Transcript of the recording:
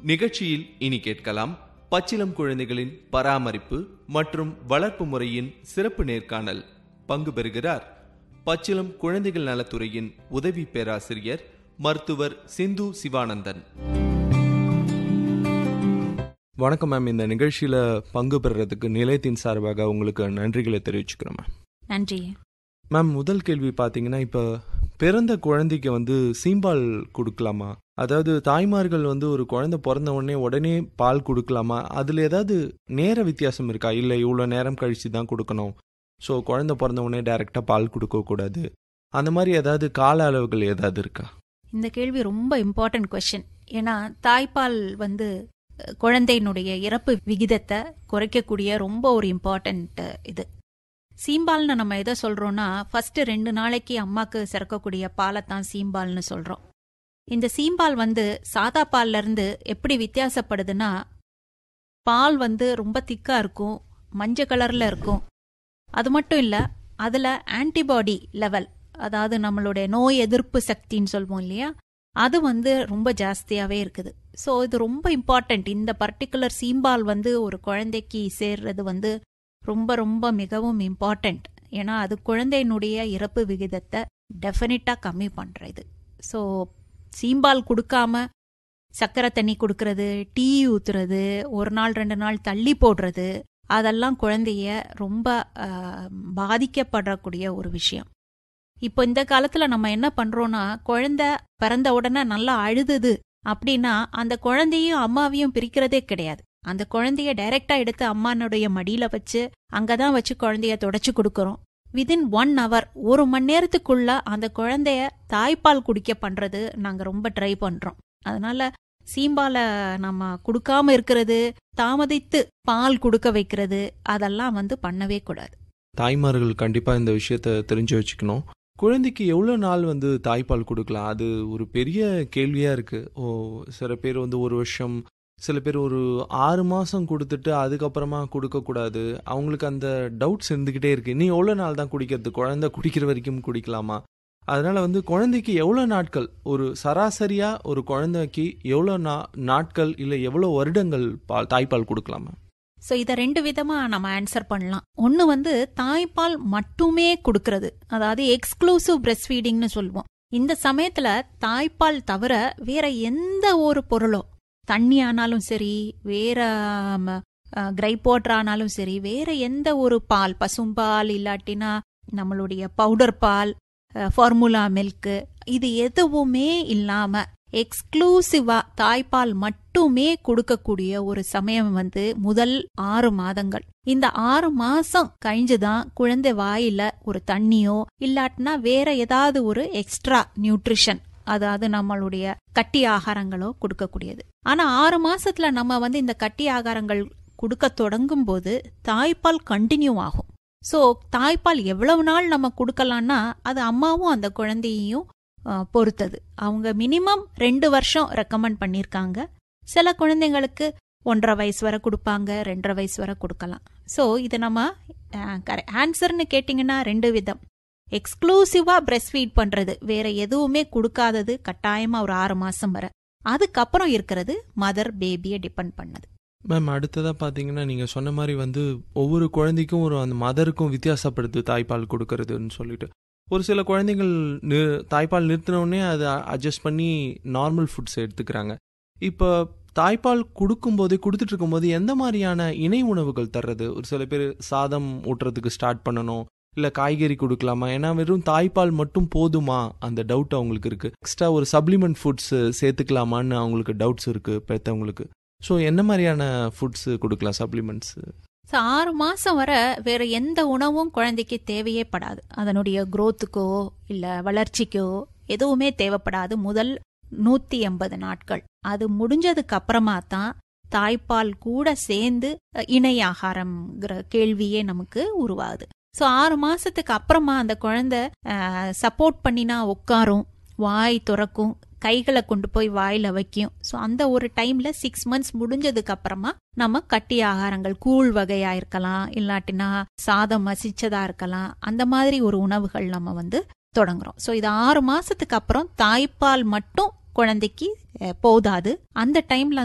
நிகழ்ச்சியில் இனி கேட்கலாம் பச்சிலம் குழந்தைகளின் பராமரிப்பு மற்றும் வளர்ப்பு முறையின் சிறப்பு நேர்காணல் பங்கு பெறுகிறார் பச்சிலம் குழந்தைகள் நலத்துறையின் உதவி பேராசிரியர் மருத்துவர் சிந்து சிவானந்தன் வணக்கம் மேம் இந்த நிகழ்ச்சியில பங்கு பெறுறதுக்கு நிலையத்தின் சார்பாக உங்களுக்கு நன்றிகளை தெரிவிச்சுக்கிறோம் மேம் நன்றி மேம் முதல் கேள்வி பார்த்தீங்கன்னா இப்போ பிறந்த குழந்தைக்கு வந்து சீம்பால் கொடுக்கலாமா அதாவது தாய்மார்கள் வந்து ஒரு குழந்தை பிறந்த உடனே உடனே பால் கொடுக்கலாமா அதில் ஏதாவது நேர வித்தியாசம் இருக்கா இல்லை இவ்வளோ நேரம் கழித்து தான் கொடுக்கணும் ஸோ குழந்தை பிறந்த உடனே டைரெக்டாக பால் கொடுக்கக்கூடாது அந்த மாதிரி ஏதாவது கால அளவுகள் ஏதாவது இருக்கா இந்த கேள்வி ரொம்ப இம்பார்ட்டன்ட் கொஸ்டின் ஏன்னா தாய்ப்பால் வந்து அஹ், குழந்தையினுடைய இறப்பு விகிதத்தை குறைக்கக்கூடிய ரொம்ப ஒரு இம்பார்ட்டன்ட் இது சீம்பால்னு நம்ம எதை சொல்றோம்னா ஃபர்ஸ்ட் ரெண்டு நாளைக்கு அம்மாக்கு சிறக்கக்கூடிய பாலை தான் சீம்பால்னு சொல்றோம் இந்த சீம்பால் வந்து சாதா பால்ல இருந்து எப்படி வித்தியாசப்படுதுன்னா பால் வந்து ரொம்ப திக்கா இருக்கும் மஞ்சள் கலர்ல இருக்கும் அது மட்டும் இல்ல அதுல ஆன்டிபாடி லெவல் அதாவது நம்மளுடைய நோய் எதிர்ப்பு சக்தின்னு சொல்லுவோம் இல்லையா அது வந்து ரொம்ப ஜாஸ்தியாவே இருக்குது ஸோ இது ரொம்ப இம்பார்ட்டன்ட் இந்த பர்டிகுலர் சீம்பால் வந்து ஒரு குழந்தைக்கு சேர்றது வந்து ரொம்ப ரொம்ப மிகவும் இம்பார்ட்டன்ட் ஏன்னா அது குழந்தையினுடைய இறப்பு விகிதத்தை டெஃபினட்டாக கம்மி பண்ணுறது ஸோ சீம்பால் கொடுக்காம சக்கரை தண்ணி கொடுக்கறது டீ ஊத்துறது ஒரு நாள் ரெண்டு நாள் தள்ளி போடுறது அதெல்லாம் குழந்தைய ரொம்ப ஆஹ், பாதிக்கப்படக்கூடிய ஒரு விஷயம் இப்போ இந்த காலத்துல நம்ம என்ன பண்றோம்னா குழந்தை பிறந்த உடனே நல்லா அழுதுது அப்படின்னா அந்த குழந்தையும் அம்மாவையும் பிரிக்கிறதே கிடையாது அந்த குழந்தைய டைரக்டா எடுத்து அம்மானுடைய மடியில வச்சு அங்கதான் வச்சு குழந்தைய தொடச்சு கொடுக்கறோம் விதின் ஒன் ஹவர் ஒரு மணி நேரத்துக்குள்ள அந்த குழந்தைய தாய்ப்பால் குடிக்க பண்றது நாங்க ரொம்ப ட்ரை பண்றோம் அதனால சீம்பால நம்ம கொடுக்காம இருக்கிறது தாமதித்து பால் கொடுக்க வைக்கிறது அதெல்லாம் வந்து பண்ணவே கூடாது தாய்மார்கள் கண்டிப்பாக இந்த விஷயத்த தெரிஞ்சு வச்சுக்கணும் குழந்தைக்கு எவ்வளோ நாள் வந்து தாய்ப்பால் கொடுக்கலாம் அது ஒரு பெரிய கேள்வியாக இருக்குது ஓ சில பேர் வந்து ஒரு வருஷம் சில பேர் ஒரு ஆறு மாதம் கொடுத்துட்டு அதுக்கப்புறமா கொடுக்கக்கூடாது அவங்களுக்கு அந்த டவுட்ஸ் இருந்துக்கிட்டே இருக்குது நீ எவ்வளோ நாள் தான் குடிக்கிறது குழந்தை குடிக்கிற வரைக்கும் குடிக்கலாமா அதனால் வந்து குழந்தைக்கு எவ்வளோ நாட்கள் ஒரு சராசரியாக ஒரு குழந்தைக்கு எவ்வளோ நா நாட்கள் இல்லை எவ்வளோ வருடங்கள் பால் தாய்ப்பால் கொடுக்கலாமா ஸோ இதை ரெண்டு விதமா நம்ம ஆன்சர் பண்ணலாம் ஒன்று வந்து தாய்ப்பால் மட்டுமே கொடுக்கறது அதாவது எக்ஸ்க்ளூசிவ் பிரஸ்ட் ஃபீடிங்னு சொல்லுவோம் இந்த சமயத்துல தாய்ப்பால் தவிர வேற எந்த ஒரு பொருளோ தண்ணி ஆனாலும் சரி வேற கிரைப் வாட்டர் ஆனாலும் சரி வேற எந்த ஒரு பால் பசும்பால் இல்லாட்டினா நம்மளுடைய பவுடர் பால் ஃபார்முலா மில்க் இது எதுவுமே இல்லாம எக்ஸ்க்ளூசிவா தாய்ப்பால் மட்டுமே கொடுக்கக்கூடிய ஒரு சமயம் வந்து முதல் ஆறு மாதங்கள் இந்த ஆறு மாசம் கழிஞ்சுதான் குழந்தை வாயில ஒரு தண்ணியோ இல்லாட்டினா வேற ஏதாவது ஒரு எக்ஸ்ட்ரா நியூட்ரிஷன் அதாவது நம்மளுடைய கட்டி ஆகாரங்களோ கொடுக்கக்கூடியது ஆனா ஆறு மாசத்துல நம்ம வந்து இந்த கட்டி ஆகாரங்கள் கொடுக்க தொடங்கும் போது தாய்ப்பால் கண்டினியூ ஆகும் சோ தாய்ப்பால் எவ்வளவு நாள் நம்ம கொடுக்கலாம்னா அது அம்மாவும் அந்த குழந்தையையும் அஹ், பொறுத்தது அவங்க மினிமம் ரெண்டு வருஷம் ரெக்கமெண்ட் பண்ணியிருக்காங்க சில குழந்தைங்களுக்கு ஒன்றரை வயசு வரை கொடுப்பாங்க ரெண்டரை வயசு வரை கொடுக்கலாம் ஸோ இது நம்ம ஆன்சர்னு கேட்டிங்கன்னா ரெண்டு விதம் எக்ஸ்க்ளூசிவா பிரஸ்ட் ஃபீட் பண்றது வேற எதுவுமே கொடுக்காதது கட்டாயமா ஒரு ஆறு மாசம் வரை அதுக்கப்புறம் இருக்கிறது மதர் பேபியை டிபெண்ட் பண்ணது மேம் அடுத்ததாக பார்த்தீங்கன்னா நீங்கள் சொன்ன மாதிரி வந்து ஒவ்வொரு குழந்தைக்கும் ஒரு அந்த மதருக்கும் வித்தியாசப்படுது தாய்ப்பால் கொடுக்கறதுன்னு சொல்லிட்டு ஒரு சில குழந்தைகள் நி தாய்ப்பால் நிறுத்தின உடனே அதை அட்ஜஸ்ட் பண்ணி நார்மல் ஃபுட்ஸ் எடுத்துக்கிறாங்க இப்போ தாய்ப்பால் கொடுக்கும்போது கொடுத்துட்டு இருக்கும்போது எந்த மாதிரியான இணை உணவுகள் தர்றது ஒரு சில பேர் சாதம் ஊட்டுறதுக்கு ஸ்டார்ட் பண்ணணும் இல்லை காய்கறி கொடுக்கலாமா ஏன்னா வெறும் தாய்ப்பால் மட்டும் போதுமா அந்த டவுட் அவங்களுக்கு இருக்குது எக்ஸ்ட்ரா ஒரு சப்ளிமெண்ட் ஃபுட்ஸ் சேர்த்துக்கலாமான்னு அவங்களுக்கு டவுட்ஸ் இருக்குது பெற்றவங்களுக்கு ஸோ என்ன மாதிரியான ஃபுட்ஸ் கொடுக்கலாம் சப்ளிமெண்ட்ஸ் ஸோ ஆறு மாசம் வரை வேற எந்த உணவும் குழந்தைக்கு தேவையே படாது அதனுடைய growth-க்கோ இல்ல வளர்ச்சிக்கோ எதுவுமே தேவைப்படாது முதல் நூத்தி எண்பது நாட்கள் அது முடிஞ்சதுக்கு அப்புறமா தான் தாய்ப்பால் கூட சேர்ந்து அஹ், இணை ஆகாரம்ங்கிற கேள்வியே நமக்கு உருவாகுது ஸோ ஆறு மாசத்துக்கு அப்புறமா அந்த குழந்தை சப்போர்ட் பண்ணினா உட்காரும் வாய் துறக்கும் கைகளை கொண்டு போய் வாயில வைக்கும் ஸோ அந்த ஒரு டைம்ல சிக்ஸ் மந்த்ஸ் முடிஞ்சதுக்கு அப்புறமா நம்ம கட்டி ஆகாரங்கள் கூழ் வகையா இருக்கலாம் இல்லாட்டினா சாதம் மசிச்சதா இருக்கலாம் அந்த மாதிரி ஒரு உணவுகள் நம்ம வந்து தொடங்குறோம் ஸோ இது ஆறு மாசத்துக்கு அப்புறம் தாய்ப்பால் மட்டும் குழந்தைக்கு அஹ், போதாது அந்த டைம்ல